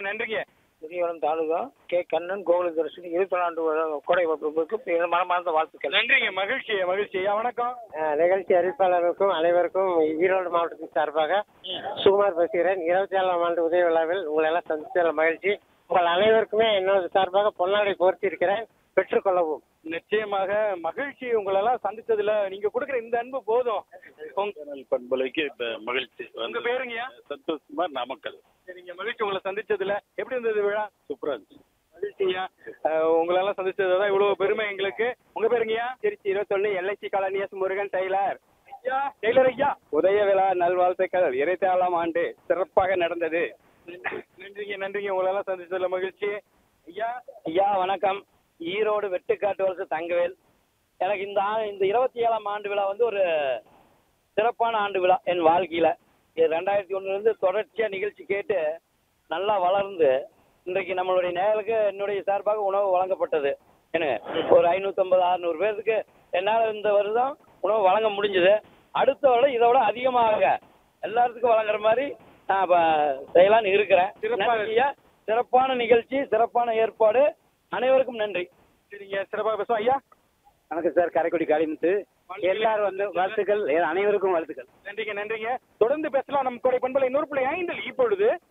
நன்றிங்க பெரியவரம் தாலுகா கே கண்ணன் கோகுலதர்ஷன் இருபத்தி நான்கு கொடை வகுப்புக்கு மனமார்ந்த வாழ்த்துக்கள் நன்றிங்க மகிழ்ச்சி மகிழ்ச்சி ஐயா வணக்கம் நிகழ்ச்சி அறிவிப்பாளருக்கும் அனைவருக்கும் ஈரோடு மாவட்டத்தின் சார்பாக சுகுமார் பேசுகிறேன் இருபத்தி ஏழாம் ஆண்டு உதவி விழாவில் உங்களை எல்லாம் சந்தித்ததில் மகிழ்ச்சி உங்கள் அனைவருக்குமே என்னோட சார்பாக பொன்னாடை பொருத்தி இருக்கிறேன் பெற்றுக்கொள்ளவும் நிச்சயமாக மகிழ்ச்சி உங்களெல்லாம் சந்திச்சதுல நீங்க கொடுக்குற இந்த அன்பு போதும் உங்க- சேனல் பண்பலைக்கு இந்த மகிழ்ச்சி உங்க வந்து பேருங்கய்யா சந்தோஷ்குமார் நாமக்கல் சரிங்க மகிழ்ச்சி உங்களை சந்திச்சதுல எப்படி இருந்தது விழா சூப்பரா இருந்துச்சு மகிழ்ச்சிங்கய்யா அஹ், உங்களெல்லாம் சந்திச்சதுதான் இவ்வளவு பெருமை எங்களுக்கு உங்க பேருங்கய்யா திருச்சி இருபத்தொன்னு LIC colony S Murugan tailor ஐயா டெய்லர் ஐயா உதய விழா நல்வாழ்த்துக்கள் இருபத்தி ஆண்டு சிறப்பாக நடந்தது நன்றிங்க நன்றிங்க உங்களெல்லாம் சந்திச்சதுல மகிழ்ச்சி ஐயா ஐயா வணக்கம் ஈரோடு வெட்டுக்காட்டு வலசு தங்கவேல் எனக்கு இந்த ஆ இந்த இருபத்தி ஏழாம் ஆண்டு விழா வந்து ஒரு சிறப்பான ஆண்டு விழா என் வாழ்க்கையில இது ரெண்டாயிரத்தி ஒண்ணுலேருந்து தொடர்ச்சியாக நிகழ்ச்சி கேட்டு நல்லா வளர்ந்து இன்றைக்கு நம்மளுடைய நேயர்களுக்கு என்னுடைய சார்பாக உணவு வழங்கப்பட்டது என்ன ஒரு ஐநூற்றம்பது அறுநூறு பேருக்கு என்னால் இந்த வருடம் உணவு வழங்க முடிஞ்சது அடுத்த வருடம் இதை விட அதிகமாக எல்லாத்துக்கும் வழங்குற மாதிரி நான் இப்போ செய்யலான்னு இருக்கிறேன் சிறப்பா நன்றி ஐயா சிறப்பான நிகழ்ச்சி சிறப்பான ஏற்பாடு அனைவருக்கும் நன்றி சரிங்க சிறப்பாக பேசுவோம் ஐயா வணக்கம் சார் காரைக்குடி காளிமுத்து எல்லாரும் வந்து வாழ்த்துக்கள் அனைவருக்கும் வாழ்த்துக்கள் நன்றிங்க நன்றிங்க தொடர்ந்து பேசலாம் நம் கொடை பண்பலை நூறு புள்ளி ஐந்தில் இப்பொழுது